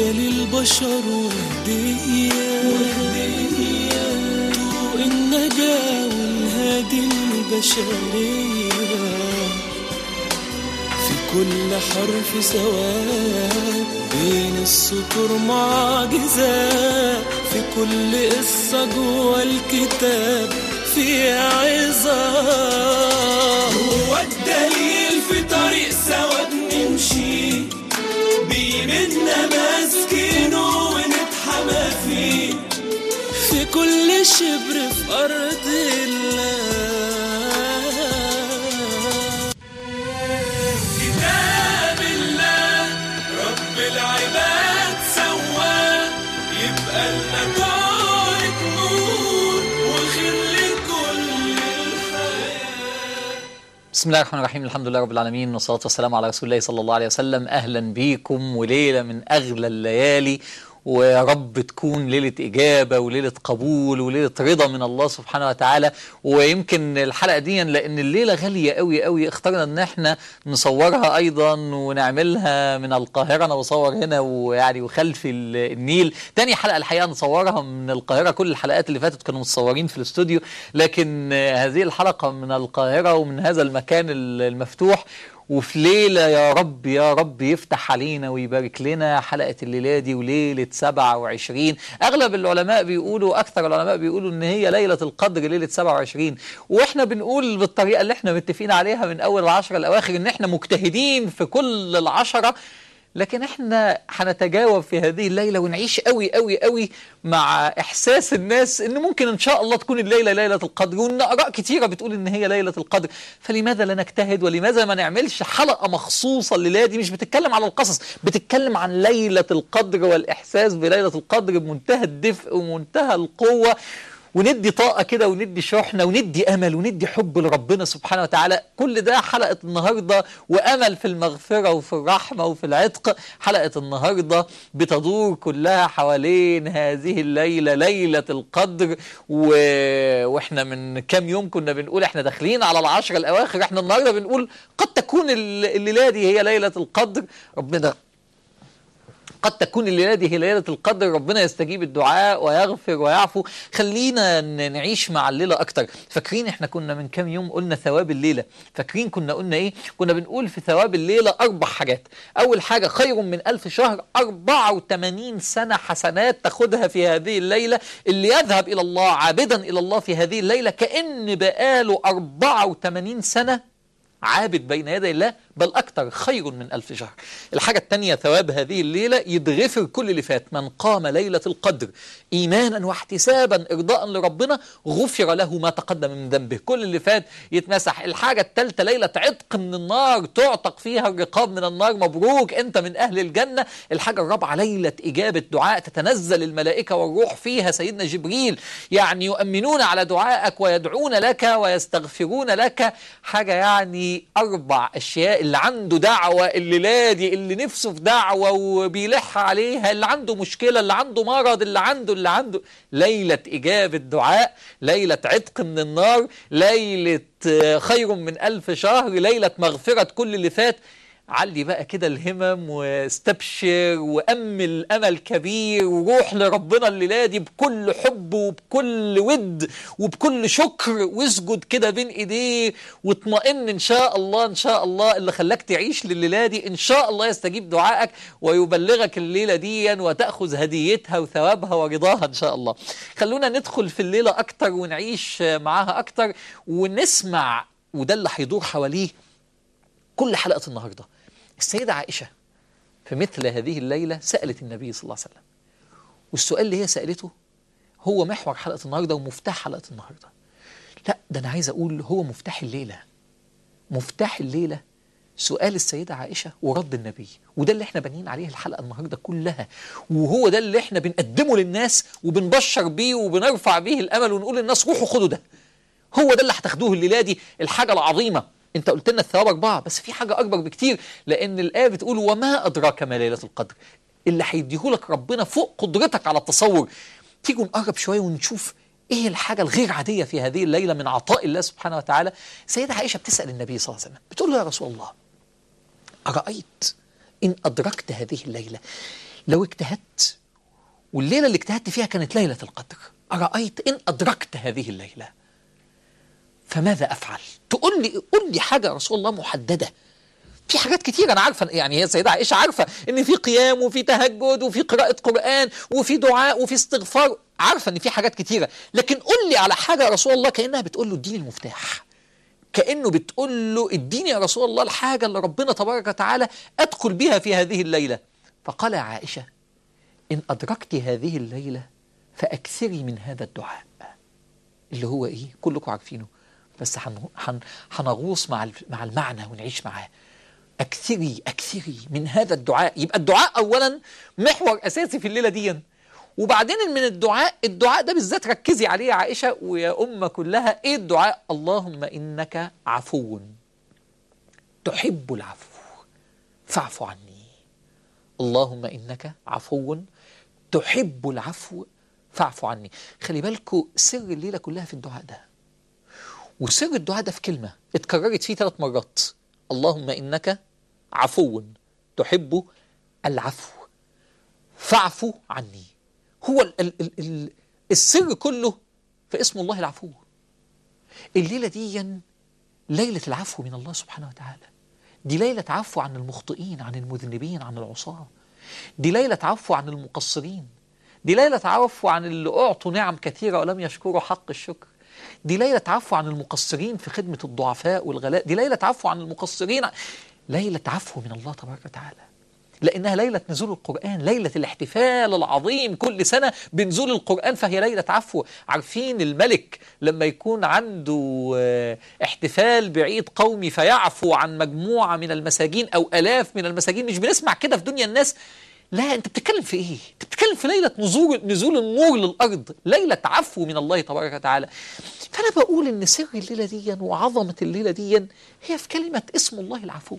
للبشر وهدية وهدية طوق النجاة والهادي البشرية في كل حرف سواد بين السطور معجزات في كل قصة جوا الكتاب في عظات هو الدليل في طريق سواد نمشي بإيدنا ماسكينه ونتحمى فيه في كل شبر في أرض الله كتاب الله رب العباد سواه يبقى لنا طارق نور وخير لكل الحياه بسم الله الرحمن الرحيم الحمد لله رب العالمين والصلاة والسلام على رسول الله صلى الله عليه وسلم أهلا بيكم وليلة من أغلى الليالي ويا رب تكون ليلة إجابة وليلة قبول وليلة رضا من الله سبحانه وتعالى ويمكن الحلقة دي لأن الليلة غالية قوي قوي اخترنا إن احنا نصورها أيضا ونعملها من القاهرة أنا بصور هنا ويعني وخلف ال- النيل تاني حلقة الحقيقة نصورها من القاهرة كل الحلقات اللي فاتت كانوا متصورين في الاستوديو لكن آه، هذه الحلقة من القاهرة ومن هذا المكان ال- المفتوح وفي ليلة يا رب يا رب يفتح علينا ويبارك لنا حلقة الليلة دي وليلة 27 أغلب العلماء بيقولوا أكثر العلماء بيقولوا إن هي ليلة القدر ليلة 27 وإحنا بنقول بالطريقة اللي إحنا متفقين عليها من أول العشرة الأواخر إن إحنا مجتهدين في كل العشرة لكن احنا هنتجاوب في هذه الليله ونعيش قوي قوي قوي مع احساس الناس ان ممكن ان شاء الله تكون الليله ليله القدر وان اراء كتيره بتقول ان هي ليله القدر فلماذا لا نجتهد ولماذا ما نعملش حلقه مخصوصه الليله دي مش بتتكلم على القصص بتتكلم عن ليله القدر والاحساس بليله القدر بمنتهى الدفء ومنتهى القوه وندي طاقة كده وندي شحنة وندي أمل وندي حب لربنا سبحانه وتعالى كل ده حلقة النهاردة وأمل في المغفرة وفي الرحمة وفي العتق حلقة النهاردة بتدور كلها حوالين هذه الليلة ليلة القدر و... وإحنا من كام يوم كنا بنقول إحنا داخلين على العشر الأواخر إحنا النهاردة بنقول قد تكون الل- الليلة دي هي ليلة القدر ربنا قد تكون الليلة دي هي ليلة القدر ربنا يستجيب الدعاء ويغفر ويعفو خلينا ن- نعيش مع الليلة أكتر فاكرين احنا كنا من كام يوم قلنا ثواب الليلة فاكرين كنا قلنا ايه كنا بنقول في ثواب الليلة أربع حاجات أول حاجة خير من ألف شهر 84 سنة حسنات تاخدها في هذه الليلة اللي يذهب إلى الله عابدا إلى الله في هذه الليلة كأن بقاله 84 سنة عابد بين يدي الله بل أكثر خير من ألف شهر الحاجة الثانية ثواب هذه الليلة يتغفر كل اللي فات من قام ليلة القدر إيمانا واحتسابا إرضاء لربنا غفر له ما تقدم من ذنبه كل اللي فات يتمسح الحاجة الثالثة ليلة عتق من النار تعتق فيها الرقاب من النار مبروك أنت من أهل الجنة الحاجة الرابعة ليلة إجابة دعاء تتنزل الملائكة والروح فيها سيدنا جبريل يعني يؤمنون على دعائك ويدعون لك ويستغفرون لك حاجة يعني أربع أشياء اللي عنده دعوة الليلة دي اللي نفسه في دعوة وبيلح عليها اللي عنده مشكلة اللي عنده مرض اللي عنده اللي عنده ليلة إجابة دعاء ليلة عتق من النار ليلة آه، خير من ألف شهر ليلة مغفرة كل اللي فات علي بقى كده الهمم واستبشر وأمل أمل كبير وروح لربنا الليلة دي بكل حب وبكل ود وبكل شكر واسجد كده بين ايديه واطمئن ان شاء الله ان شاء الله اللي خلاك تعيش لليلة دي ان شاء الله يستجيب دعائك ويبلغك الليلة دي وتأخذ هديتها وثوابها ورضاها ان شاء الله خلونا ندخل في الليلة اكتر ونعيش معاها اكتر ونسمع وده اللي هيدور حواليه كل حلقة النهاردة السيدة عائشة في مثل هذه الليلة سألت النبي صلى الله عليه وسلم والسؤال اللي هي سألته هو محور حلقة النهاردة ومفتاح حلقة النهاردة لا ده أنا عايز أقول هو مفتاح الليلة مفتاح الليلة سؤال السيدة عائشة ورد النبي وده اللي احنا بانيين عليه الحلقة النهاردة كلها وهو ده اللي احنا بنقدمه للناس وبنبشر بيه وبنرفع بيه الأمل ونقول للناس روحوا خدوا ده هو ده اللي هتاخدوه الليلة دي الحاجة العظيمة انت قلت لنا الثواب أربعة بس في حاجة أكبر بكتير لأن الآية بتقول وما أدراك ما ليلة القدر اللي هيديهولك ربنا فوق قدرتك على التصور تيجوا نقرب شوية ونشوف ايه الحاجة الغير عادية في هذه الليلة من عطاء الله سبحانه وتعالى سيدة عائشة بتسأل النبي صلى الله عليه وسلم بتقول له يا رسول الله أرأيت إن أدركت هذه الليلة لو اجتهدت والليلة اللي اجتهدت فيها كانت ليلة القدر أرأيت إن أدركت هذه الليلة فماذا أفعل تقول لي قول لي حاجة يا رسول الله محددة في حاجات كتير انا عارفه يعني هي السيده عائشه عارفه ان في قيام وفي تهجد وفي قراءه قران وفي دعاء وفي استغفار عارفه ان في حاجات كتيره لكن قول لي على حاجه يا رسول الله كانها بتقول له اديني المفتاح كانه بتقول له اديني يا رسول الله الحاجه اللي ربنا تبارك وتعالى ادخل بها في هذه الليله فقال يا عائشه ان ادركت هذه الليله فاكثري من هذا الدعاء اللي هو ايه كلكم عارفينه بس هن- هن- هنغوص مع ال- مع المعنى ونعيش معاه اكثري اكثري من هذا الدعاء يبقى الدعاء اولا محور اساسي في الليله دي وبعدين من الدعاء الدعاء ده بالذات ركزي عليه يا عائشه ويا امه كلها ايه الدعاء اللهم انك عفو تحب العفو فاعف عني اللهم انك عفو تحب العفو فاعف عني خلي بالكوا سر الليله كلها في الدعاء ده وسر الدعاء ده في كلمة اتكررت فيه ثلاث مرات اللهم إنك عفو تحب العفو فاعفو عني هو ال ال ال ال السر كله في اسم الله العفو الليلة دي ليلة العفو من الله سبحانه وتعالى دي ليلة عفو عن المخطئين عن المذنبين عن العصاة دي ليلة عفو عن المقصرين دي ليلة عفو عن اللي أعطوا نعم كثيرة ولم يشكروا حق الشكر دي ليلة عفو عن المقصرين في خدمة الضعفاء والغلاء دي ليلة عفو عن المقصرين ليلة عفو من الله تبارك وتعالى لأنها ليلة نزول القرآن ليلة الاحتفال العظيم كل سنة بنزول القرآن فهي ليلة عفو عارفين الملك لما يكون عنده آه، احتفال بعيد قومي فيعفو عن مجموعة من المساجين أو ألاف من المساجين مش بنسمع كده في دنيا الناس لا انت بتتكلم في ايه انت بتتكلم في ليله نزول نزول النور للارض ليله عفو من الله تبارك وتعالى فانا بقول ان سر الليله دي وعظمه الليله دي هي في كلمه اسم الله العفو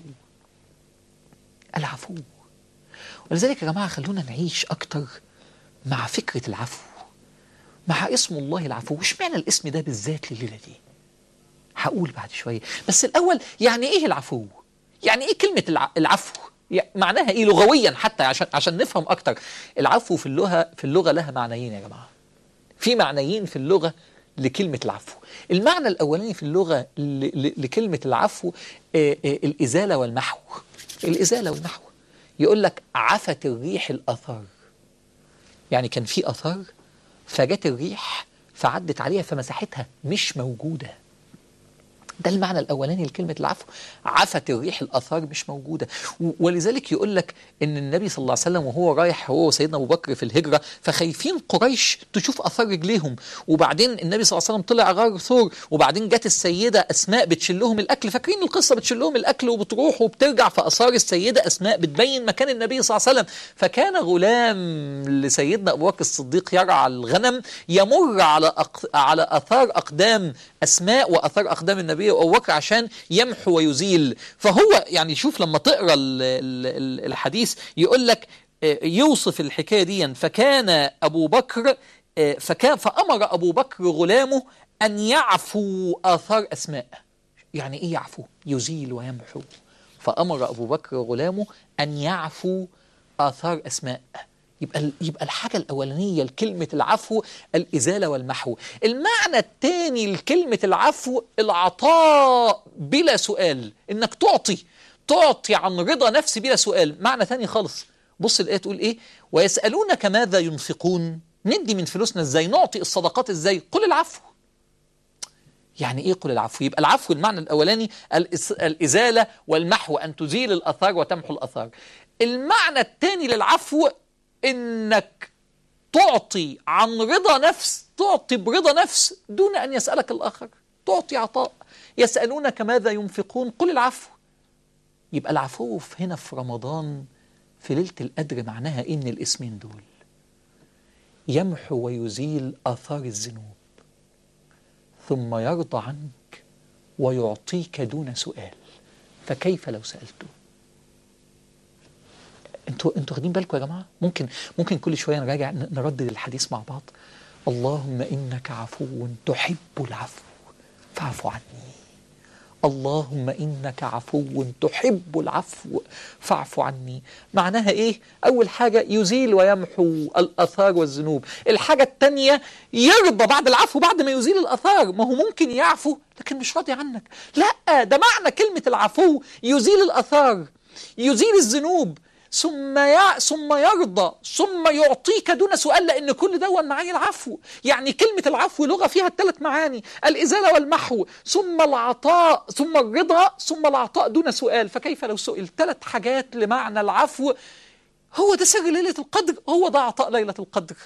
العفو ولذلك يا جماعه خلونا نعيش اكتر مع فكره العفو مع اسم الله العفو وش معنى الاسم ده بالذات لليله دي هقول بعد شويه بس الاول يعني ايه العفو يعني ايه كلمه الع- العفو يعني معناها ايه لغويا حتى عشان عشان نفهم اكتر العفو في اللغه في اللغه لها معنيين يا جماعه في معنيين في اللغه لكلمه العفو المعنى الاولاني في اللغه ل- ل- لكلمه العفو آه، آه، الازاله والمحو الازاله والمحو يقول لك عفت الريح الاثار يعني كان في اثار فجت الريح فعدت عليها فمسحتها مش موجوده ده المعنى الاولاني لكلمه العفو عفت الريح الاثار مش موجوده و- ولذلك يقول لك ان النبي صلى الله عليه وسلم وهو رايح هو وسيدنا ابو بكر في الهجره فخايفين قريش تشوف اثار رجليهم وبعدين النبي صلى الله عليه وسلم طلع غار ثور وبعدين جت السيده اسماء بتشلهم الاكل فاكرين القصه بتشلهم الاكل وبتروح وبترجع فاثار السيده اسماء بتبين مكان النبي صلى الله عليه وسلم فكان غلام لسيدنا ابو بكر الصديق يرعى الغنم يمر على أق... على اثار اقدام اسماء واثار اقدام النبي وابو بكر عشان يمحو ويزيل فهو يعني شوف لما تقرا ال- ال- ال- الحديث يقول لك آه، يوصف الحكايه دي فكان ابو بكر آه، فكان فامر ابو بكر غلامه ان يعفو اثار اسماء يعني ايه يعفو يزيل ويمحو فامر ابو بكر غلامه ان يعفو اثار اسماء يبقى ال- يبقى الحاجه الاولانيه لكلمه العفو الازاله والمحو المعنى الثاني لكلمه العفو العطاء بلا سؤال انك تعطي تعطي عن رضا نفسي بلا سؤال معنى ثاني خالص بص الايه تقول ايه ويسالونك ماذا ينفقون ندي من فلوسنا ازاي نعطي الصدقات ازاي قل العفو يعني ايه قل العفو يبقى العفو المعنى الاولاني الإس- الازاله والمحو ان تزيل الاثار وتمحو الاثار المعنى الثاني للعفو انك تعطي عن رضا نفس تعطي برضا نفس دون ان يسالك الاخر تعطي عطاء يسالونك ماذا ينفقون قل العفو يبقى العفو في- هنا في رمضان في ليله القدر معناها ايه من الاسمين دول يمحو ويزيل اثار الذنوب ثم يرضى عنك ويعطيك دون سؤال فكيف لو سألته انتوا انتوا واخدين بالكم يا جماعه ممكن ممكن كل شويه نراجع ن- نردد الحديث مع بعض اللهم انك عفو تحب العفو فاعف عني اللهم إنك عفو تحب العفو فاعف عني معناها إيه؟ أول حاجة يزيل ويمحو الأثار والذنوب الحاجة التانية يرضى بعد العفو بعد ما يزيل الأثار ما هو ممكن يعفو لكن مش راضي عنك لا ده معنى كلمة العفو يزيل الأثار يزيل الذنوب ثم يع... ثم يرضى ثم يعطيك دون سؤال لان كل ده معاني العفو يعني كلمه العفو لغه فيها الثلاث معاني الازاله والمحو ثم العطاء ثم الرضا ثم العطاء دون سؤال فكيف لو سئل ثلاث حاجات لمعنى العفو هو ده سر ليله القدر هو ده عطاء ليله القدر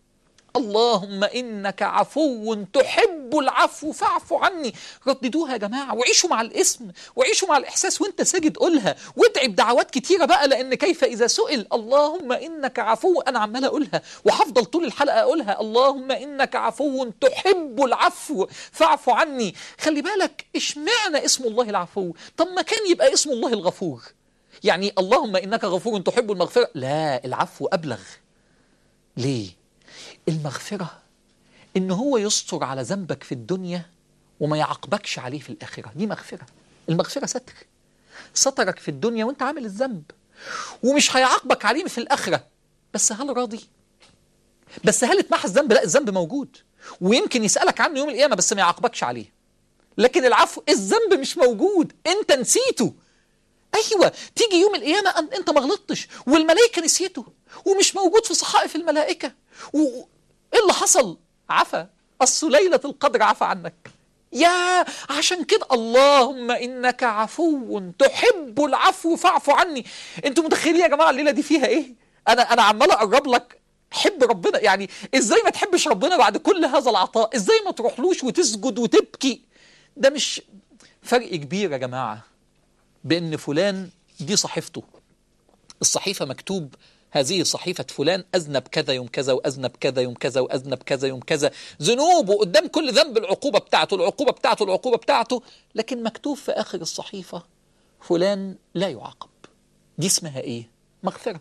اللهم إنك عفو تحب العفو فاعف عني رددوها يا جماعة وعيشوا مع الاسم وعيشوا مع الإحساس وانت ساجد قولها وادعي بدعوات كتيرة بقى لأن كيف إذا سئل اللهم إنك عفو أنا عمال أقولها وهفضل طول الحلقة أقولها اللهم إنك عفو تحب العفو فاعف عني خلي بالك اشمعنى اسم الله العفو طب ما كان يبقى اسم الله الغفور يعني اللهم إنك غفور تحب المغفرة لا العفو أبلغ ليه المغفرة إن هو يستر على ذنبك في الدنيا وما يعاقبكش عليه في الآخرة دي مغفرة المغفرة ستر سترك في الدنيا وانت عامل الذنب ومش هيعاقبك عليه في الآخرة بس هل راضي بس هل اتمحى الذنب لا الذنب موجود ويمكن يسألك عنه يوم القيامة بس ما يعاقبكش عليه لكن العفو الذنب مش موجود انت نسيته ايوه تيجي يوم القيامه أن- انت ما غلطتش والملائكه نسيته ومش موجود في صحائف الملائكه وايه اللي حصل عفا اصل ليله القدر عفا عنك يا عشان كده اللهم انك عفو تحب العفو فاعف عني انتوا متخيلين يا جماعه الليله دي فيها ايه انا انا عمال اقرب لك حب ربنا يعني ازاي ما تحبش ربنا بعد كل هذا العطاء ازاي ما تروحلوش وتسجد وتبكي ده مش فرق كبير يا جماعه بأن فلان دي صحيفته الصحيفة مكتوب هذه صحيفة فلان أذنب كذا يوم كذا وأذنب كذا يوم كذا وأذنب كذا يوم كذا ذنوبه قدام كل ذنب العقوبة بتاعته العقوبة بتاعته العقوبة بتاعته لكن مكتوب في آخر الصحيفة فلان لا يعاقب دي اسمها إيه؟ مغفرة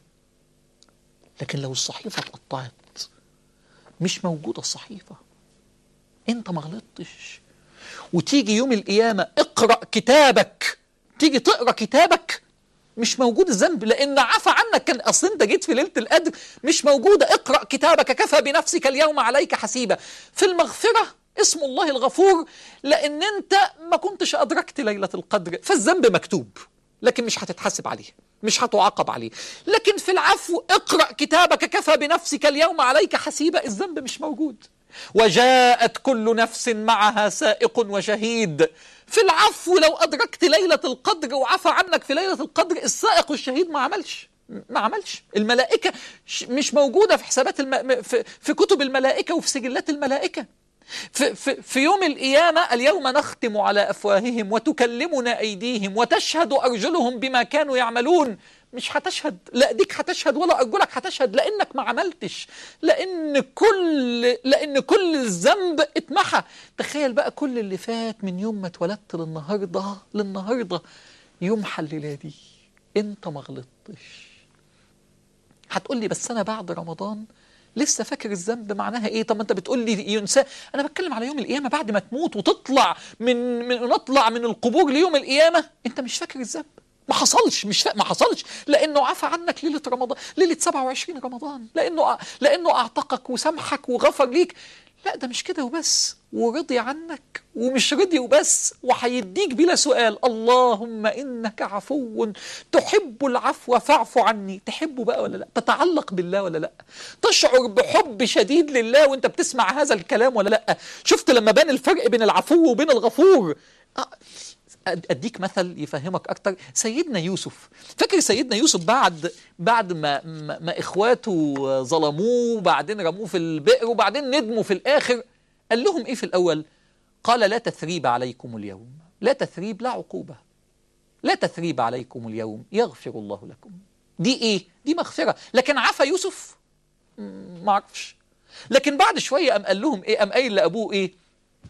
لكن لو الصحيفة اتقطعت مش موجودة الصحيفة انت ما غلطتش وتيجي يوم القيامة اقرأ كتابك تيجي تقرأ كتابك مش موجود الذنب لأن عفى عنك كان أصل أنت جيت في ليلة القدر مش موجودة اقرأ كتابك كفى بنفسك اليوم عليك حسيبا في المغفرة اسم الله الغفور لأن أنت ما كنتش أدركت ليلة القدر فالذنب مكتوب لكن مش هتتحاسب عليه مش هتعاقب عليه لكن في العفو اقرأ كتابك كفى بنفسك اليوم عليك حسيبا الذنب مش موجود وجاءت كل نفس معها سائق وشهيد في العفو لو أدركت ليلة القدر وعفى عنك في ليلة القدر السائق والشهيد ما عملش ما عملش الملائكة ش- مش موجودة في حسابات الم... في... في كتب الملائكة وفي سجلات الملائكة في, في, في يوم القيامة اليوم نختم على أفواههم وتكلمنا أيديهم وتشهد أرجلهم بما كانوا يعملون مش هتشهد لا ايديك هتشهد ولا ارجلك هتشهد لانك ما عملتش لان كل لان كل الذنب اتمحى تخيل بقى كل اللي فات من يوم ما اتولدت للنهارده للنهارده يمحى الليله دي انت ما غلطتش هتقول لي بس انا بعد رمضان لسه فاكر الذنب معناها ايه طب ما انت بتقول لي ينسى انا بتكلم على يوم القيامه بعد ما تموت وتطلع من, من نطلع من القبور ليوم القيامه انت مش فاكر الذنب ما حصلش مش فا... ما حصلش لانه عفى عنك ليله رمضان ليله 27 رمضان لانه لانه اعتقك وسامحك وغفر ليك لا ده مش كده وبس ورضي عنك ومش رضي وبس وهيديك بلا سؤال اللهم انك عفو تحب العفو فاعف عني تحبه بقى ولا لا تتعلق بالله ولا لا تشعر بحب شديد لله وانت بتسمع هذا الكلام ولا لا شفت لما بان الفرق بين العفو وبين الغفور آه، اديك مثل يفهمك اكتر سيدنا يوسف فاكر سيدنا يوسف بعد بعد ما ما, ما اخواته ظلموه وبعدين رموه في البئر وبعدين ندموا في الاخر قال لهم ايه في الاول قال لا تثريب عليكم اليوم لا تثريب لا عقوبه لا تثريب عليكم اليوم يغفر الله لكم دي ايه دي مغفره لكن عفى يوسف مم، ما اعرفش لكن بعد شويه قام قال لهم ايه قام قايل لابوه ايه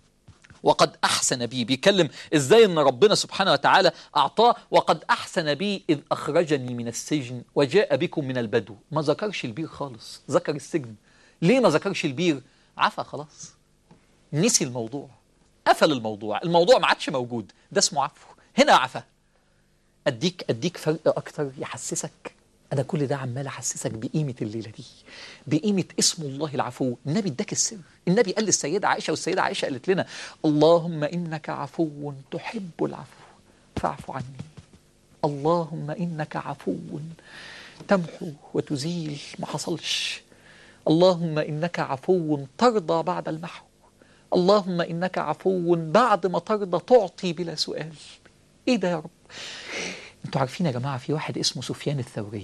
وقد أحسن بي بيكلم إزاي أن ربنا سبحانه وتعالى أعطاه وقد أحسن بي إذ أخرجني من السجن وجاء بكم من البدو ما ذكرش البير خالص ذكر السجن ليه ما ذكرش البير عفا خلاص نسي الموضوع قفل الموضوع الموضوع ما عادش موجود ده اسمه عفو هنا عفا اديك اديك فرق اكتر يحسسك انا كل ده عمال احسسك بقيمه الليله دي بقيمه اسم الله العفو النبي اداك السر النبي قال للسيده عائشه والسيده عائشه قالت لنا اللهم انك عفو تحب العفو فاعف عني اللهم انك عفو تمحو وتزيل ما حصلش اللهم انك عفو ترضى بعد المحو اللهم انك عفو بعد ما ترضى تعطي بلا سؤال ايه ده يا رب انتوا عارفين يا جماعه في واحد اسمه سفيان الثوري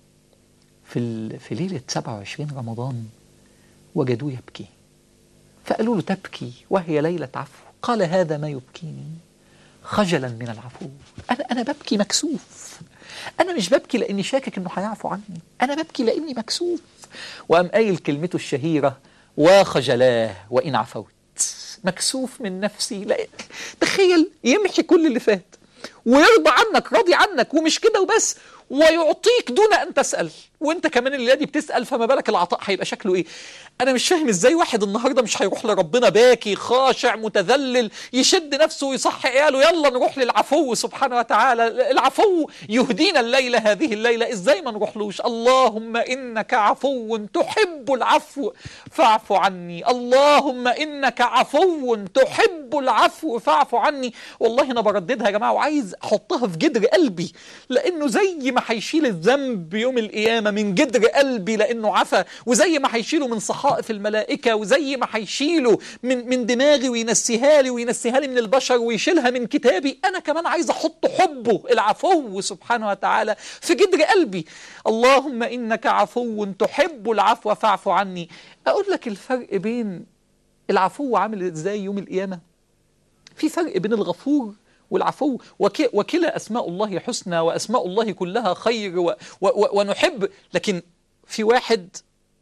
في ال... في ليله 27 رمضان وجدوه يبكي فقالوا له تبكي وهي ليله عفو قال هذا ما يبكيني خجلا من العفو انا انا ببكي مكسوف انا مش ببكي لاني شاكك انه هيعفو عني انا ببكي لاني مكسوف وقام قايل كلمته الشهيره وخجلاه وان عفوت مكسوف من نفسي لا تخيل يمحي كل اللي فات ويرضى عنك راضي عنك ومش كده وبس ويعطيك دون ان تسال وانت كمان الليله دي بتسال فما بالك العطاء هيبقى شكله ايه انا مش فاهم ازاي واحد النهارده مش هيروح لربنا باكي خاشع متذلل يشد نفسه ويصحي عياله يلا نروح للعفو سبحانه وتعالى العفو يهدينا الليله هذه الليله ازاي ما نروحلوش اللهم انك عفو تحب العفو فاعف عني اللهم انك عفو تحب العفو فاعف عني والله انا برددها يا جماعه وعايز احطها في جدر قلبي لانه زي ما هيشيل الذنب يوم القيامه من جدر قلبي لانه عفا وزي ما هيشيله من صحائف الملائكه وزي ما هيشيله من من دماغي وينسيها لي وينسيها لي من البشر ويشيلها من كتابي انا كمان عايز احط حبه العفو سبحانه وتعالى في جدر قلبي اللهم انك عفو تحب العفو فاعف عني اقول لك الفرق بين العفو عامل ازاي يوم القيامه في فرق بين الغفور والعفو وك وكلا أسماء الله حسنى وأسماء الله كلها خير و و ونحب لكن في واحد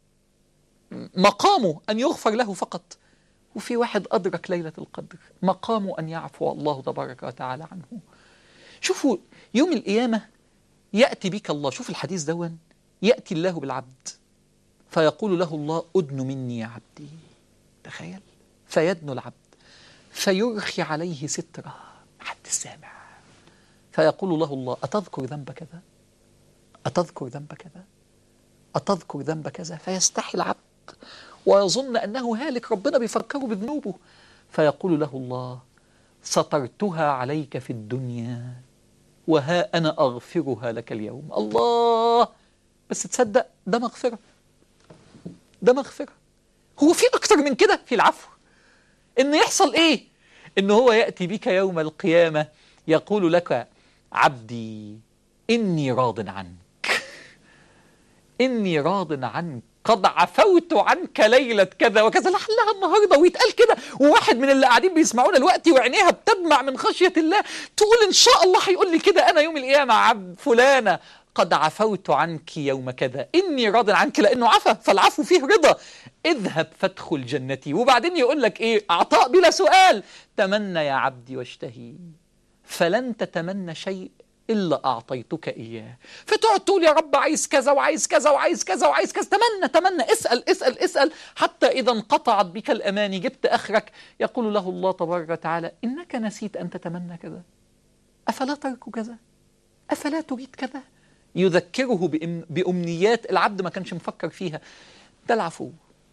مقامه أن يغفر له فقط وفي واحد أدرك ليلة القدر مقامه أن يعفو الله تبارك وتعالى عنه شوفوا يوم القيامة يأتي بك الله شوف الحديث دون يأتي الله بالعبد فيقول له الله أدن مني يا عبدي تخيل فيدنو العبد فيرخي عليه ستره حد السامع فيقول له الله أتذكر ذنب كذا أتذكر ذنب كذا أتذكر ذنب كذا فيستحي العبد ويظن أنه هالك ربنا بيفكره بذنوبه فيقول له الله سترتها عليك في الدنيا وها أنا أغفرها لك اليوم الله بس تصدق ده مغفرة ده مغفرة هو في أكتر من كده في العفو إن يحصل إيه إن هو يأتي بك يوم القيامة يقول لك عبدي إني راض عنك إني راض عنك قد عفوت عنك ليلة كذا وكذا لعلها النهاردة ويتقال كده وواحد من اللي قاعدين بيسمعونا دلوقتي وعينيها بتدمع من خشية الله تقول إن شاء الله هيقول لي كده أنا يوم القيامة عبد فلانة قد عفوت عنك يوم كذا إني راض عنك لأنه عفا فالعفو فيه رضا اذهب فادخل جنتي وبعدين يقول لك إيه عطاء بلا سؤال تمنى يا عبدي واشتهي فلن تتمنى شيء إلا أعطيتك إياه فتقعد تقول يا رب عايز كذا وعايز كذا وعايز كذا وعايز كذا تمنى تمنى اسأل اسأل اسأل حتى إذا انقطعت بك الأماني جبت آخرك يقول له الله تبارك وتعالى إنك نسيت أن تتمنى كذا أفلا ترك كذا أفلا تريد كذا يذكره بأم بأمنيات العبد ما كانش مفكر فيها ده العفو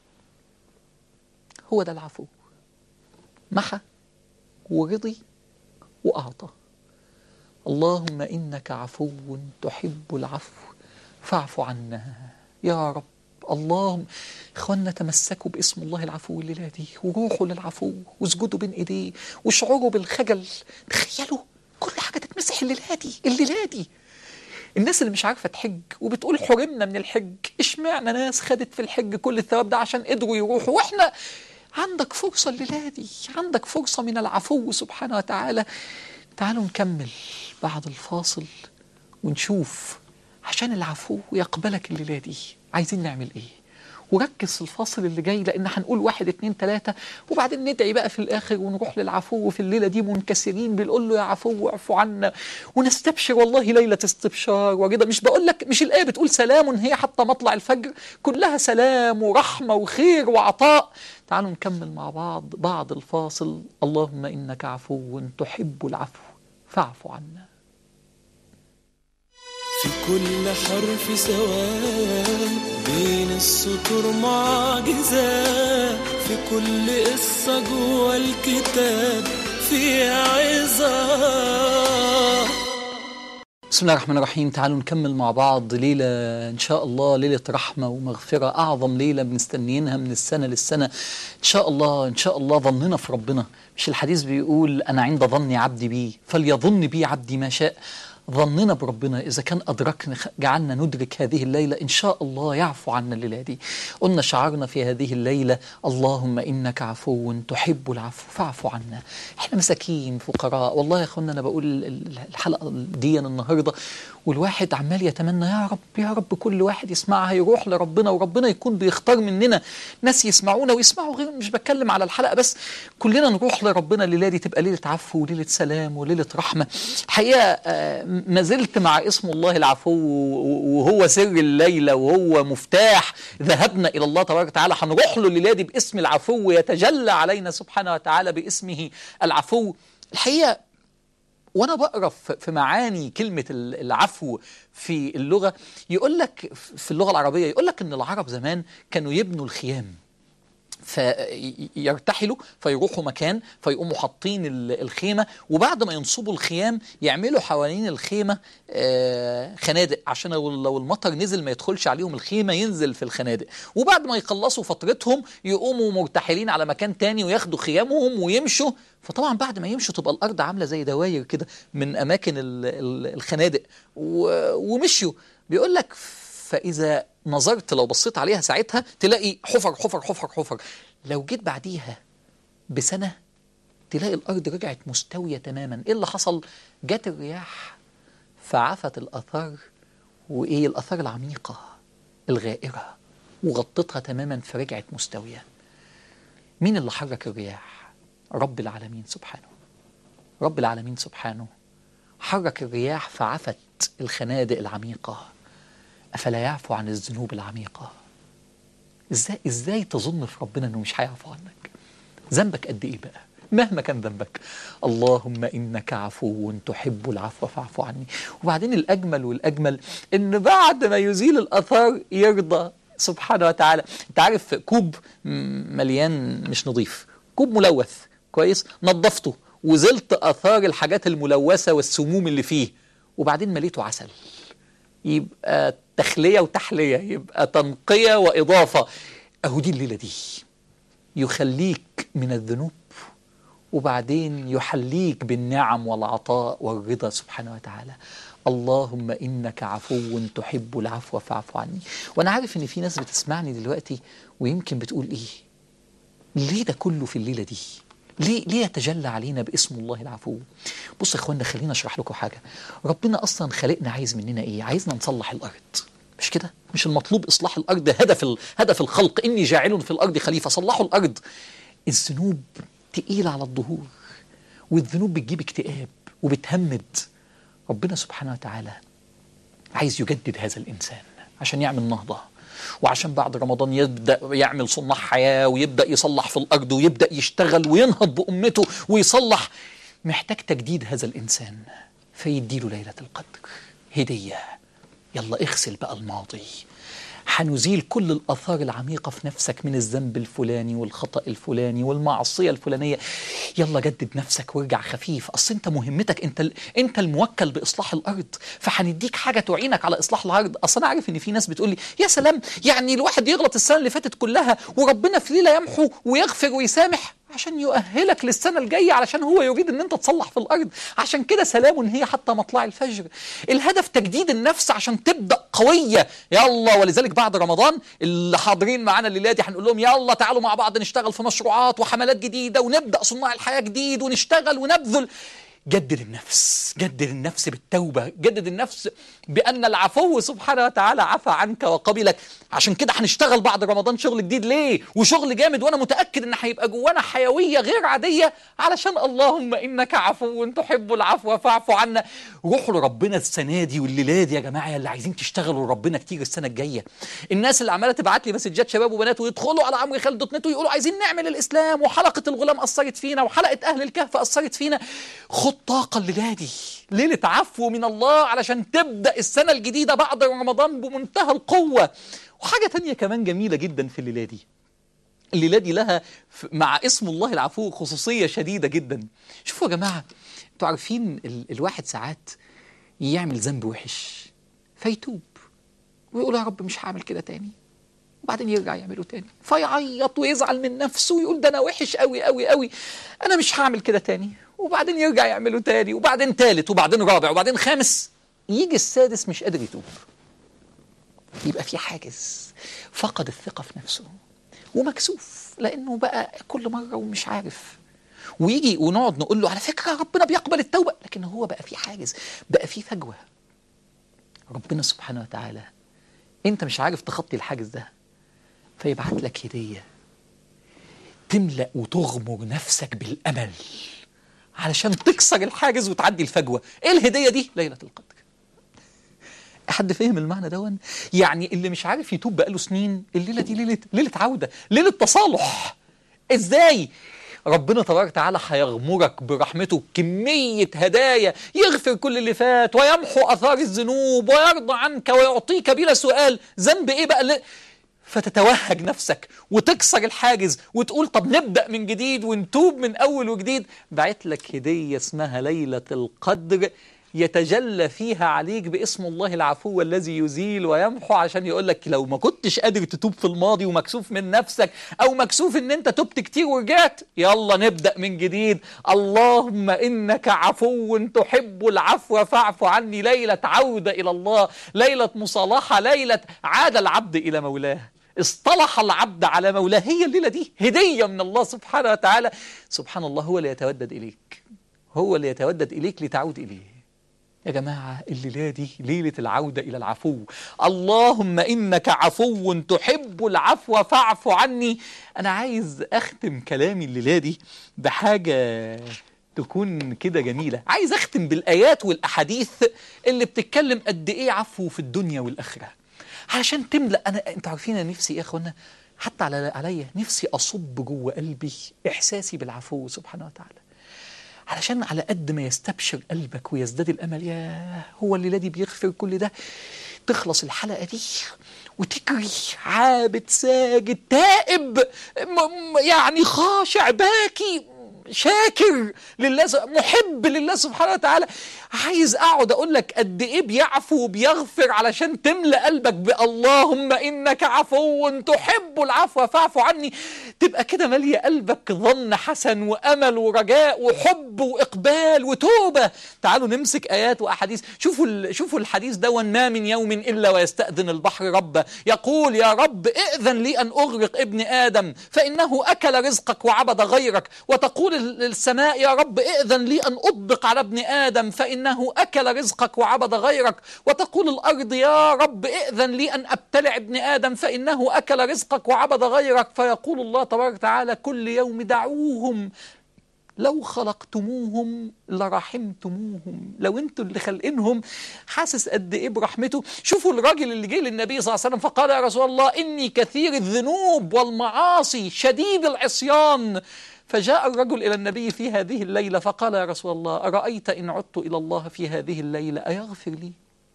هو ده العفو محى ورضي وأعطى اللهم إنك عفو تحب العفو فاعف عنا يا رب اللهم اخوانا تمسكوا باسم الله العفو الليله دي وروحوا للعفو واسجدوا بين ايديه واشعروا بالخجل تخيلوا كل حاجه تتمسح الليله دي الليله دي الناس اللي مش عارفه تحج وبتقول حرمنا من الحج اشمعنى ناس خدت في الحج كل الثواب ده عشان قدروا يروحوا واحنا عندك فرصه الليله دي عندك فرصه من العفو سبحانه وتعالى تعالوا نكمل بعد الفاصل ونشوف عشان العفو يقبلك الليله دي عايزين نعمل ايه وركز في الفاصل اللي جاي لان هنقول واحد اتنين تلاته وبعدين ندعي بقى في الاخر ونروح للعفو في الليله دي منكسرين بنقول له يا عفو اعفو عنا ونستبشر والله ليله استبشار ورضا مش بقول لك مش الايه بتقول سلام هي حتى مطلع الفجر كلها سلام ورحمه وخير وعطاء تعالوا نكمل مع بعض بعد الفاصل اللهم انك عفو تحب العفو فاعف عنا في كل حرف سواء بين السطور معجزة في كل قصة جوا الكتاب في عظة بسم الله الرحمن الرحيم تعالوا نكمل مع بعض ليلة إن شاء الله ليلة رحمة ومغفرة أعظم ليلة بنستنيينها من السنة للسنة إن شاء الله إن شاء الله ظننا في ربنا مش الحديث بيقول أنا عند ظن عبدي بي فليظن بي عبدي ما شاء ظننا بربنا إذا كان أدركنا جعلنا ندرك هذه الليلة إن شاء الله يعفو عنا الليلة دي قلنا شعارنا في هذه الليلة اللهم إنك عفو تحب العفو فاعف عنا إحنا مساكين فقراء والله يا أخوانا أنا بقول الحلقة دي النهاردة والواحد عمال يتمنى يا رب يا رب كل واحد يسمعها يروح لربنا وربنا يكون بيختار مننا ناس يسمعونا ويسمعوا غير مش بتكلم على الحلقة بس كلنا نروح لربنا الليلة دي تبقى ليلة عفو وليلة سلام وليلة رحمة حقيقة آه، ما زلت مع اسم الله العفو وهو سر الليلة وهو مفتاح ذهبنا إلى الله تبارك وتعالى هنروح له الليلة دي باسم العفو يتجلى علينا سبحانه وتعالى باسمه العفو الحقيقة وانا بقرا في في معاني كلمه ال- العفو في اللغه يقول لك في اللغه العربيه يقول لك ان العرب زمان كانوا يبنوا الخيام فيرتحلوا فيروحوا مكان فيقوموا حاطين ال- الخيمه وبعد ما ينصبوا الخيام يعملوا حوالين الخيمه آه، خنادق عشان لو لو المطر نزل ما يدخلش عليهم الخيمه ينزل في الخنادق وبعد ما يخلصوا فترتهم يقوموا مرتحلين على مكان تاني وياخدوا خيامهم ويمشوا فطبعا بعد ما يمشوا تبقى الارض عامله زي دواير كده من اماكن ال- ال- الخنادق و- ومشيوا بيقول لك فاذا نظرت لو بصيت عليها ساعتها تلاقي حفر حفر حفر حفر لو جيت بعديها بسنه تلاقي الارض رجعت مستويه تماما ايه اللي حصل جت الرياح فعفت الاثار وايه الاثار العميقه الغائره وغطتها تماما فرجعت مستويه مين اللي حرك الرياح رب العالمين سبحانه رب العالمين سبحانه حرك الرياح فعفت الخنادق العميقه افلا يعفو عن الذنوب العميقه ازاي ازاي تظن في ربنا انه مش هيعفو عنك ذنبك قد ايه بقى مهما كان ذنبك اللهم انك عفو تحب العفو فاعف عني وبعدين الاجمل والاجمل ان بعد ما يزيل الاثار يرضى سبحانه وتعالى انت عارف كوب م- مليان مش نظيف كوب ملوث كويس نظفته وزلت اثار الحاجات الملوثه والسموم اللي فيه وبعدين مليته عسل يبقى تخلية وتحلية يبقى تنقية وإضافة أهو دي الليلة دي يخليك من الذنوب وبعدين يحليك بالنعم والعطاء والرضا سبحانه وتعالى اللهم إنك عفو تحب العفو فاعف عني وأنا عارف إن في ناس بتسمعني دلوقتي ويمكن بتقول إيه ليه ده كله في الليلة دي ليه ليه يتجلى علينا باسم الله العفو بص يا اخوانا خلينا اشرح لكم حاجه ربنا اصلا خلقنا عايز مننا ايه عايزنا نصلح الارض مش كده مش المطلوب اصلاح الارض هدف ال... هدف الخلق اني جاعل في الارض خليفه صلحوا الارض الذنوب تقيله على الظهور والذنوب بتجيب اكتئاب وبتهمد ربنا سبحانه وتعالى عايز يجدد هذا الإنسان عشان يعمل نهضة وعشان بعد رمضان يبدأ يعمل صناع حياة ويبدأ يصلح في الأرض ويبدأ يشتغل وينهض بأمته ويصلح محتاج تجديد هذا الإنسان فيديله ليلة القدر هدية يلا اغسل بقى الماضي هنزيل كل الآثار العميقة في نفسك من الذنب الفلاني والخطأ الفلاني والمعصية الفلانية يلا جدد نفسك وارجع خفيف أصل أنت مهمتك أنت ال... أنت الموكل بإصلاح الأرض فهنديك حاجة تعينك على إصلاح الأرض أصل أنا عارف إن في ناس بتقول لي يا سلام يعني الواحد يغلط السنة اللي فاتت كلها وربنا في ليلة يمحو ويغفر ويسامح عشان يؤهلك للسنة الجاية علشان هو يريد ان انت تصلح في الارض عشان كده سلام هي حتى مطلع الفجر الهدف تجديد النفس عشان تبدأ قوية يلا ولذلك بعد رمضان اللي حاضرين معانا الليلة دي هنقول لهم يلا تعالوا مع بعض نشتغل في مشروعات وحملات جديدة ونبدأ صناع الحياة جديد ونشتغل ونبذل جدد النفس جدد النفس بالتوبة جدد النفس بأن العفو سبحانه وتعالى عفى عنك وقبلك عشان كده هنشتغل بعد رمضان شغل جديد ليه وشغل جامد وأنا متأكد إن هيبقى جوانا حيوية غير عادية علشان اللهم إنك عفو تحب العفو فاعف عنا روحوا لربنا السنة دي والليلة دي يا جماعة يا اللي عايزين تشتغلوا لربنا كتير السنة الجاية الناس اللي عمالة تبعت لي مسجات شباب وبنات ويدخلوا على عمرو خالد دوت نت ويقولوا عايزين نعمل الإسلام وحلقة الغلام أثرت فينا وحلقة أهل الكهف أثرت فينا خد طاقة الليلة دي ليلة عفو من الله علشان تبدأ السنة الجديدة بعد رمضان بمنتهى القوة وحاجة تانية كمان جميلة جدا في الليلة دي الليلة دي لها ف- مع اسم الله العفو خصوصية شديدة جدا شوفوا يا جماعة انتوا عارفين ال الواحد ساعات يعمل ذنب وحش فيتوب ويقول يا رب مش هعمل كده تاني وبعدين يرجع يعمله تاني فيعيط ويزعل من نفسه ويقول ده انا وحش قوي قوي قوي انا مش هعمل كده تاني وبعدين يرجع يعمله تاني وبعدين تالت وبعدين رابع وبعدين خامس يجي السادس مش قادر يتوب يبقى في حاجز فقد الثقة في نفسه ومكسوف لأنه بقى كل مرة ومش عارف ويجي ونقعد نقول له على فكرة ربنا بيقبل التوبة لكن هو بقى في حاجز بقى في فجوة ربنا سبحانه وتعالى انت مش عارف تخطي الحاجز ده فيبعت لك هدية تملأ وتغمر نفسك بالأمل علشان تكسر الحاجز وتعدي الفجوة ايه الهدية دي ليلة القدر حد فهم المعنى دون يعني اللي مش عارف يتوب بقاله سنين الليلة دي ليلة ليلة عودة ليلة تصالح ازاي ربنا تبارك وتعالى هيغمرك برحمته كمية هدايا يغفر كل اللي فات ويمحو أثار الذنوب ويرضى عنك ويعطيك بلا سؤال ذنب إيه بقى اللي فتتوهج نفسك وتكسر الحاجز وتقول طب نبدأ من جديد ونتوب من أول وجديد بعت لك هدية اسمها ليلة القدر يتجلى فيها عليك باسم الله العفو الذي يزيل ويمحو عشان يقول لك لو ما كنتش قادر تتوب في الماضي ومكسوف من نفسك او مكسوف ان انت تبت كتير ورجعت يلا نبدا من جديد اللهم انك عفو تحب العفو فاعف عني ليله عوده الى الله ليله مصالحه ليله عاد العبد الى مولاه اصطلح العبد على مولاه هي الليله دي هديه من الله سبحانه وتعالى سبحان الله هو اللي يتودد اليك هو اللي يتودد اليك لتعود اليه يا جماعة الليلة دي ليلة العودة إلى العفو اللهم إنك عفو تحب العفو فاعف عني أنا عايز أختم كلامي الليلة دي بحاجة تكون كده جميلة عايز أختم بالآيات والأحاديث اللي بتتكلم قد إيه عفو في الدنيا والآخرة علشان تملأ أنا أنتوا عارفين أنا نفسي إيه يا إخوانا حتى على عليا نفسي أصب جوه قلبي إحساسي بالعفو سبحانه وتعالى علشان على قد ما يستبشر قلبك ويزداد الامل يا هو الليله دي بيغفر كل ده تخلص الحلقه دي وتجري عابد ساجد تائب م- م- يعني خاشع باكي شاكر لله س- محب لله سبحانه وتعالى عايز اقعد اقول لك قد ايه بيعفو وبيغفر علشان تملى قلبك باللهم انك عفو تحب العفو فاعف عني تبقى كده ماليه قلبك ظن حسن وامل ورجاء وحب واقبال وتوبه تعالوا نمسك ايات واحاديث شوفوا ال- شوفوا الحديث دون ما من يوم الا ويستاذن البحر ربه يقول يا رب ائذن لي ان اغرق ابن ادم فانه اكل رزقك وعبد غيرك وتقول ال- السماء يا رب ائذن لي ان اطبق على ابن ادم فانه اكل رزقك وعبد غيرك وتقول الارض يا رب ائذن لي ان ابتلع ابن ادم فانه اكل رزقك وعبد غيرك فيقول الله تبارك وتعالى كل يوم دعوهم لو خلقتموهم لرحمتموهم لو انتوا اللي خلقينهم حاسس قد ايه برحمته شوفوا الراجل اللي جه للنبي صلى الله عليه وسلم فقال يا رسول الله اني كثير الذنوب والمعاصي شديد العصيان فجاء الرجل الى النبي في هذه الليله فقال يا رسول الله ارايت ان عدت الى الله في هذه الليله ايغفر لي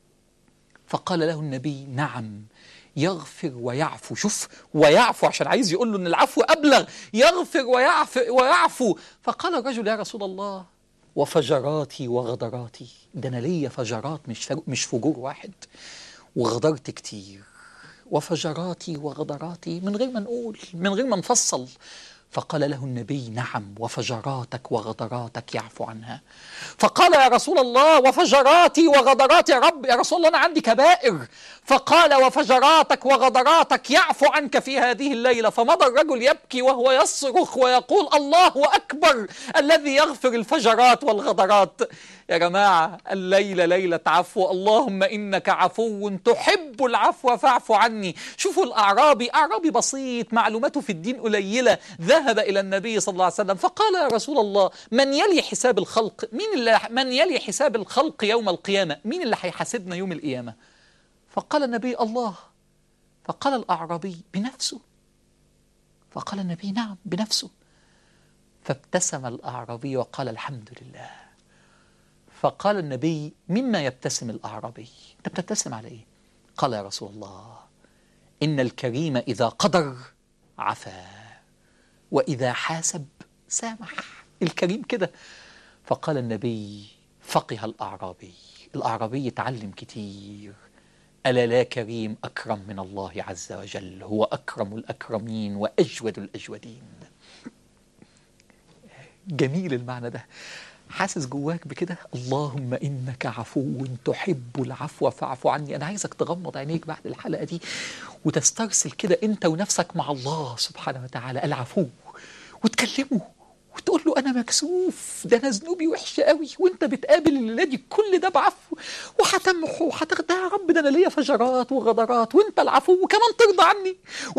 فقال له النبي نعم يغفر ويعفو شوف ويعفو عشان عايز يقول له ان العفو ابلغ يغفر ويعفو ويعفو فقال الرجل يا رسول الله وفجراتي وغدراتي ده انا ليا فجرات مش فج- مش فجور واحد وغدرت كتير وفجراتي وغدراتي من غير ما نقول من غير ما نفصل فقال له النبي نعم وفجراتك وغدراتك يعفو عنها فقال يا رسول الله وفجراتي وغدراتي يا رب يا رسول الله أنا عندي كبائر فقال وفجراتك وغدراتك يعفو عنك في هذه الليلة فمضى الرجل يبكي وهو يصرخ ويقول الله أكبر الذي يغفر الفجرات والغدرات يا جماعة الليلة ليلة عفو اللهم إنك عفو تحب العفو فاعف عني شوفوا الأعرابي أعرابي بسيط معلوماته في الدين قليلة ذهب إلى النبي صلى الله عليه وسلم فقال يا رسول الله من يلي حساب الخلق مين اللي من يلي حساب الخلق يوم القيامة مين اللي هيحاسبنا يوم القيامة فقال النبي الله فقال الأعرابي بنفسه فقال النبي نعم بنفسه فابتسم الأعرابي وقال الحمد لله فقال النبي مما يبتسم الأعرابي أنت بتبتسم على إيه قال يا رسول الله إن الكريم إذا قدر عفا وإذا حاسب سامح الكريم كده فقال النبي فقه الأعرابي الأعرابي يتعلم كتير ألا لا كريم أكرم من الله عز وجل هو أكرم الأكرمين وأجود الأجودين جميل المعنى ده حاسس جواك بكده اللهم انك عفو تحب العفو فاعف عني انا عايزك تغمض عينيك بعد الحلقه دي وتسترسل كده انت ونفسك مع الله سبحانه وتعالى العفو وتكلمه وتقول له انا مكسوف ده انا ذنوبي وحشه قوي وانت بتقابل الليله دي كل ده بعفو وهتمحو وهتاخد يا رب ده انا ليا فجرات وغدرات وانت العفو وكمان ترضى عني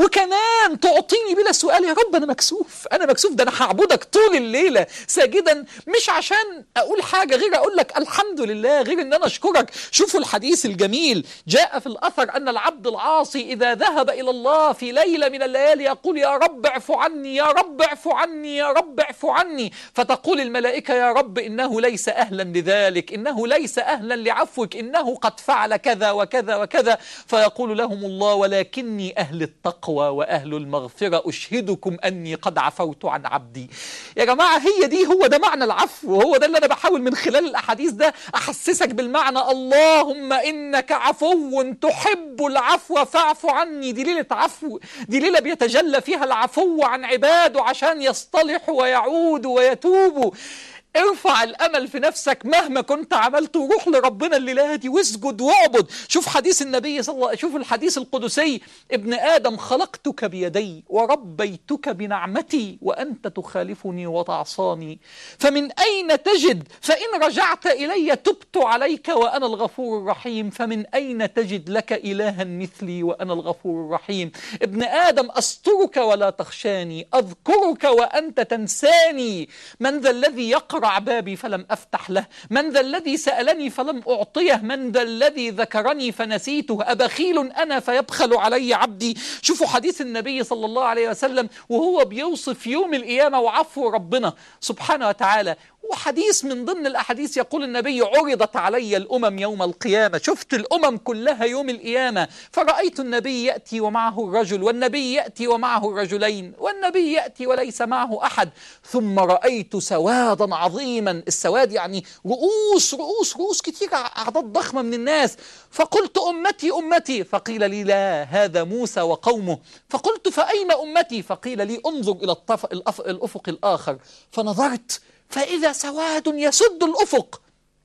وكمان تعطيني بلا سؤال يا رب انا مكسوف انا مكسوف ده انا هعبدك طول الليله ساجدا مش عشان اقول حاجه غير اقول لك الحمد لله غير ان انا اشكرك شوفوا الحديث الجميل جاء في الاثر ان العبد العاصي اذا ذهب الى الله في ليله من الليالي يقول يا رب اعف عني يا رب اعف عني يا رب اعف عني فتقول الملائكة يا رب إنه ليس أهلا لذلك إنه ليس أهلا لعفوك إنه قد فعل كذا وكذا وكذا فيقول لهم الله ولكني أهل التقوى وأهل المغفرة أشهدكم أني قد عفوت عن عبدي يا جماعة هي دي هو ده معنى العفو هو ده اللي أنا بحاول من خلال الأحاديث ده أحسسك بالمعنى اللهم إنك عفو تحب العفو فاعف عني دي ليلة عفو دي ليلة بيتجلى فيها العفو عن عباده عشان يصطلحوا ويعودوا ويتوبوا ارفع الامل في نفسك مهما كنت عملت وروح لربنا الليله دي واسجد واعبد شوف حديث النبي صلى الله شوف الحديث القدسي ابن ادم خلقتك بيدي وربيتك بنعمتي وانت تخالفني وتعصاني فمن اين تجد فان رجعت الي تبت عليك وانا الغفور الرحيم فمن اين تجد لك الها مثلي وانا الغفور الرحيم ابن ادم استرك ولا تخشاني اذكرك وانت تنساني من ذا الذي يقرا يقرع بابي فلم أفتح له من ذا الذي سألني فلم أعطيه من ذا الذي ذكرني فنسيته أبخيل أنا فيبخل علي عبدي شوفوا حديث النبي صلى الله عليه وسلم وهو بيوصف يوم القيامة وعفو ربنا سبحانه وتعالى وحديث من ضمن الأحاديث يقول النبي عرضت علي الأمم يوم القيامة شفت الأمم كلها يوم القيامة فرأيت النبي يأتي ومعه الرجل والنبي يأتي ومعه الرجلين والنبي يأتي وليس معه أحد ثم رأيت سوادا عظيما السواد يعني رؤوس رؤوس رؤوس كتير أعداد ضخمة من الناس فقلت أمتي أمتي فقيل لي لا هذا موسى وقومه فقلت فأين أمتي فقيل لي انظر إلى الطف... الأف... الأفق الآخر فنظرت فإذا سواد يسد الأفق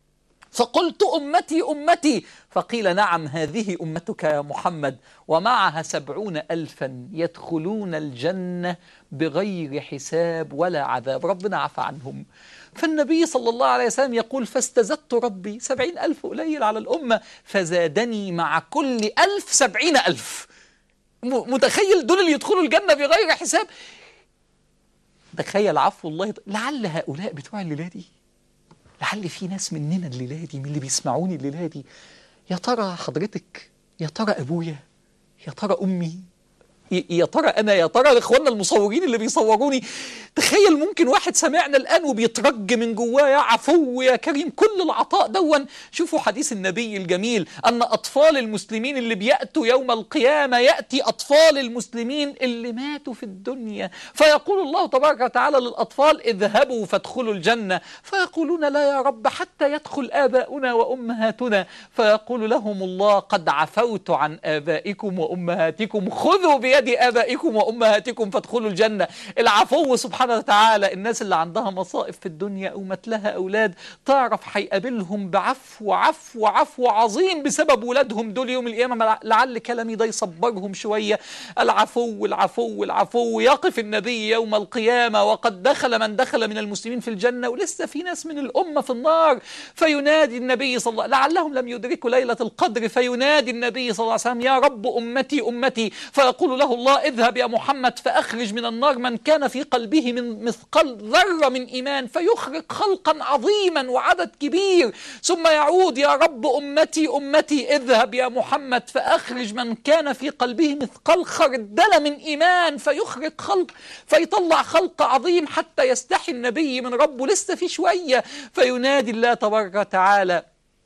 فقلت أمتي أمتي فقيل نعم هذه أمتك يا محمد ومعها سبعون ألفا يدخلون الجنة بغير حساب ولا عذاب ربنا عفى عنهم فالنبي صلى الله عليه وسلم يقول فاستزدت ربي سبعين ألف قليل على الأمة فزادني مع كل ألف سبعين ألف متخيل دول اللي يدخلوا الجنة بغير حساب تخيل عفو الله لعل هؤلاء بتوع الليلة دي لعل في ناس مننا الليلة دي من اللي بيسمعوني الليلة دي يا ترى حضرتك يا ترى أبويا يا ترى أمي يا ترى انا يا ترى اخواننا المصورين اللي بيصوروني تخيل ممكن واحد سمعنا الان وبيترج من جواه يا عفو يا كريم كل العطاء دون شوفوا حديث النبي الجميل ان اطفال المسلمين اللي بياتوا يوم القيامه ياتي اطفال المسلمين اللي ماتوا في الدنيا فيقول الله تبارك وتعالى للاطفال اذهبوا فادخلوا الجنه فيقولون لا يا رب حتى يدخل اباؤنا وامهاتنا فيقول لهم الله قد عفوت عن ابائكم وامهاتكم خذوا بيد بأولاد آبائكم وأمهاتكم فادخلوا الجنة العفو سبحانه وتعالى الناس اللي عندها مصائب في الدنيا أو مات لها أولاد تعرف هيقابلهم بعفو عفو عفو عظيم بسبب ولادهم دول يوم القيامة لعل كلامي ده يصبرهم شوية العفو العفو العفو يقف النبي يوم القيامة وقد دخل من دخل من المسلمين في الجنة ولسه في ناس من الأمة في النار فينادي النبي صلى الله لعلهم لم يدركوا ليلة القدر فينادي النبي صلى الله عليه وسلم يا رب أمتي أمتي فيقول له الله اذهب يا محمد فأخرج من النار من كان في قلبه من مثقال ذرة من إيمان فيخرج خلقا عظيما وعدد كبير ثم يعود يا رب أمتي أمتي اذهب يا محمد فأخرج من كان في قلبه مثقال خردلة من إيمان فيخرج خلق فيطلع خلق عظيم حتى يستحي النبي من ربه لسه في شوية فينادي الله تبارك وتعالى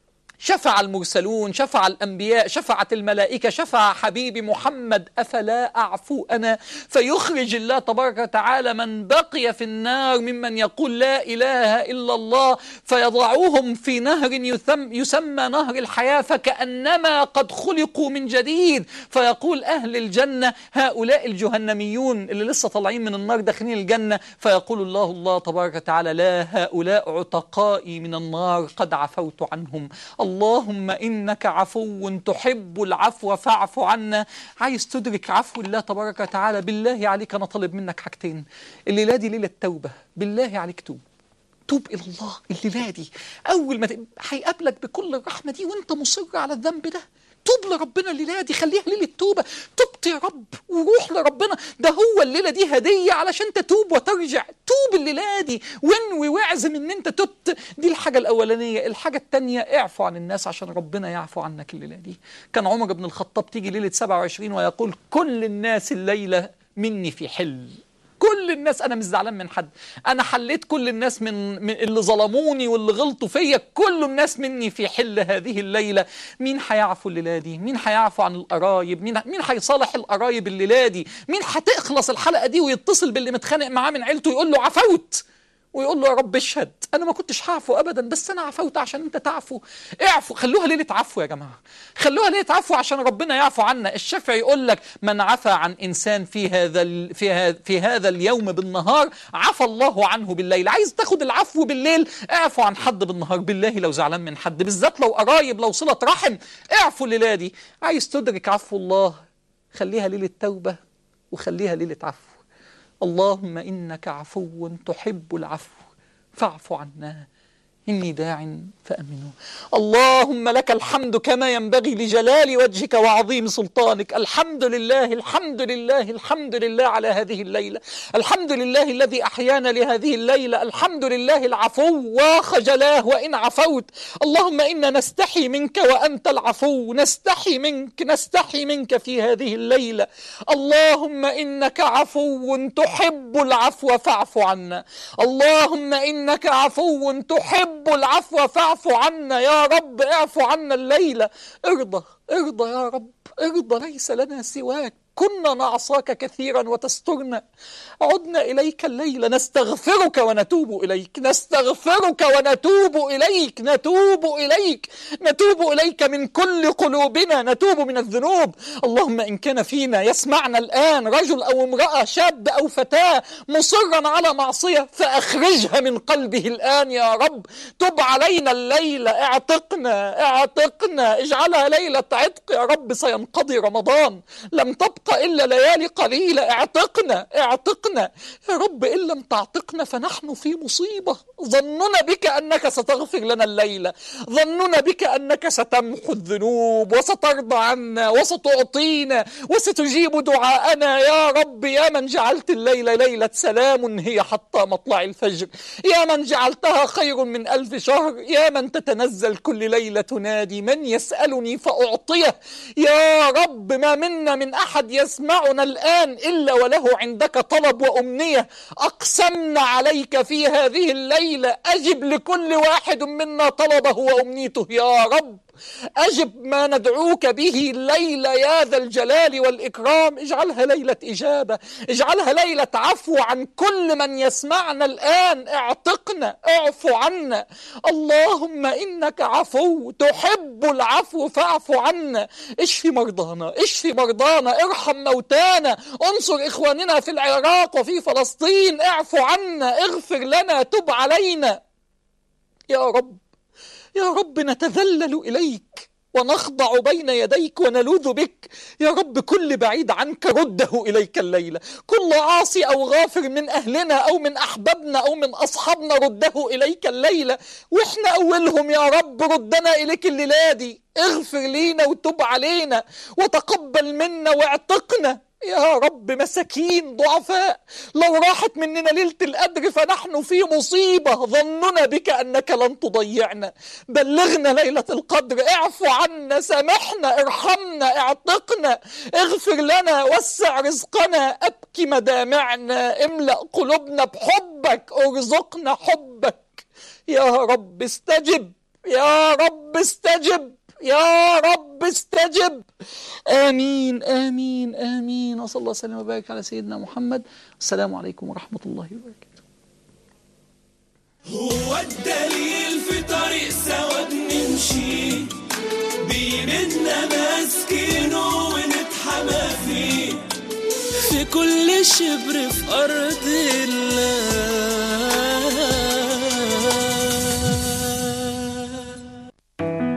شفع المرسلون شفع الأنبياء شفعت الملائكة شفع حبيبي محمد أفلا أعفو أنا فيخرج الله تبارك وتعالى من بقي في النار ممن يقول لا إله إلا الله فيضعوهم في نهر يثم يسمى نهر الحياة فكأنما قد خلقوا من جديد فيقول أهل الجنة هؤلاء الجهنميون اللي لسه طالعين من النار داخلين الجنة فيقول الله الله تبارك وتعالى لا هؤلاء عتقائي من النار قد عفوت عنهم اللهم إنك عفو تحب العفو فاعف عنا عايز تدرك عفو الله تبارك وتعالى بالله عليك أنا طالب منك حاجتين الليلة دي ليلة توبة بالله عليك توب توب إلى الله الليلة دي أول ما ت- هيقابلك بكل الرحمة دي وأنت مصر على الذنب ده توب لربنا الليلة دي خليها ليلة توبة تبت يا رب وروح لربنا ده هو الليلة دي هدية علشان تتوب وترجع توب الليلة دي وانوي واعزم ان انت تبت دي الحاجة الأولانية الحاجة التانية اعفو عن الناس عشان ربنا يعفو عنك الليلة دي كان عمر بن الخطاب تيجي ليلة 27 ويقول كل الناس الليلة مني في حل كل الناس انا مش زعلان من حد انا حليت كل الناس من, من اللي ظلموني واللي غلطوا فيا كل الناس مني في حل هذه الليله مين هيعفو الليله دي مين هيعفو عن القرايب مين مين هيصالح القرايب الليله دي مين هتخلص الحلقه دي ويتصل باللي متخانق معاه من عيلته يقول له عفوت ويقول له يا رب اشهد انا ما كنتش هعفو ابدا بس انا عفوت عشان انت تعفو اعفو خلوها ليله عفو يا جماعه خلوها ليله عفو عشان ربنا يعفو عنا الشافعي يقول لك من عفى عن انسان في هذا ال... في هذا في هذا اليوم بالنهار عفى الله عنه بالليل عايز تاخد العفو بالليل اعفو عن حد بالنهار بالله لو زعلان من حد بالذات لو قرايب لو صله رحم اعفو الليله دي عايز تدرك عفو الله خليها ليله توبه وخليها ليله عفو اللهم إنك عفو تحب العفو فاعف عنا إني داع فأمنوا اللهم لك الحمد كما ينبغي لجلال وجهك وعظيم سلطانك الحمد لله الحمد لله الحمد لله على هذه الليلة الحمد لله الذي أحيانا لهذه الليلة الحمد لله العفو وخجلاه وإن عفوت اللهم إنا نستحي منك وأنت العفو نستحي منك نستحي منك في هذه الليلة اللهم إنك عفو تحب العفو فاعف عنا اللهم إنك عفو تحب العفو فاعف عنا يا رب اعف عنا الليلة ارضى ارضى يا رب ارضى ليس لنا سواك كنا نعصاك كثيرا وتسترنا عدنا إليك الليلة نستغفرك ونتوب إليك نستغفرك ونتوب إليك نتوب إليك نتوب إليك من كل قلوبنا نتوب من الذنوب اللهم إن كان فينا يسمعنا الآن رجل أو امرأة شاب أو فتاة مصرا على معصية فأخرجها من قلبه الآن يا رب تب علينا الليلة اعتقنا اعتقنا اجعلها ليلة عتق يا رب سينقضي رمضان لم تبقى إلا ليالي قليلة اعتقنا اعتقنا يا رب إن لم تعتقنا فنحن في مصيبة ظننا بك أنك ستغفر لنا الليلة ظننا بك أنك ستمحو الذنوب وسترضى عنا وستعطينا وستجيب دعاءنا يا رب يا من جعلت الليلة ليلة سلام هي حتى مطلع الفجر يا من جعلتها خير من ألف شهر يا من تتنزل كل ليلة تنادي من يسألني فأعطيه يا رب ما منا من أحد يسمعنا الآن إلا وله عندك طلب وأمنية أقسمنا عليك في هذه الليلة أجب لكل واحد منا طلبه وأمنيته يا رب أجب ما ندعوك به الليلة يا ذا الجلال والإكرام اجعلها ليلة إجابة اجعلها ليلة عفو عن كل من يسمعنا الآن اعتقنا اعفو عنا اللهم إنك عفو تحب العفو فاعف عنا اشفي مرضانا اشفي مرضانا ارحم موتانا انصر إخواننا في العراق وفي فلسطين اعفو عنا اغفر لنا تب علينا يا رب يا رب نتذلل إليك ونخضع بين يديك ونلوذ بك يا رب كل بعيد عنك رده إليك الليلة كل عاصي أو غافر من أهلنا أو من أحبابنا أو من أصحابنا رده إليك الليلة وإحنا أولهم يا رب ردنا إليك الليلة دي اغفر لينا وتب علينا وتقبل منا واعتقنا يا رب مساكين ضعفاء لو راحت مننا ليلة القدر فنحن في مصيبة ظننا بك أنك لن تضيعنا بلغنا ليلة القدر اعفو عنا سامحنا ارحمنا اعتقنا اغفر لنا وسع رزقنا أبكي مدامعنا املأ قلوبنا بحبك ارزقنا حبك يا رب استجب يا رب استجب يا رب استجب آمين آمين آمين وصلى الله وسلم وبارك على سيدنا محمد السلام عليكم ورحمة الله وبركاته هو الدليل في طريق سوا بنمشي بيمنا ماسكينه ونتحمى فيه في كل شبر في أرض الله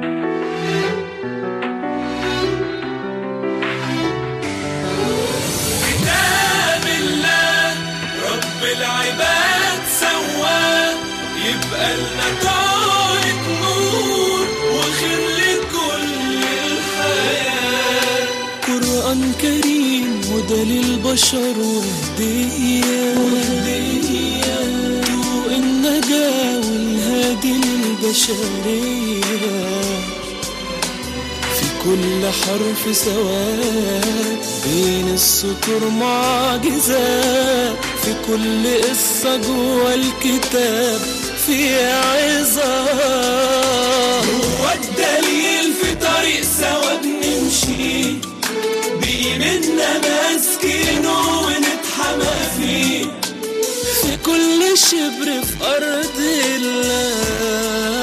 كتاب الله رب العباد سواه يبقى لنا طارق نور وخير لكل الحياة قرآن كريم هدى للبشر وهدية وهدية ضوء النجاة والهادي للبشرية في كل حرف سواد بين السطور معجزات في كل قصة جوه الكتاب في عظات هو الدليل في طريق سوا بنمشي بيمنا ماسكينه ونتحمى فيه في كل شبر في أرض الله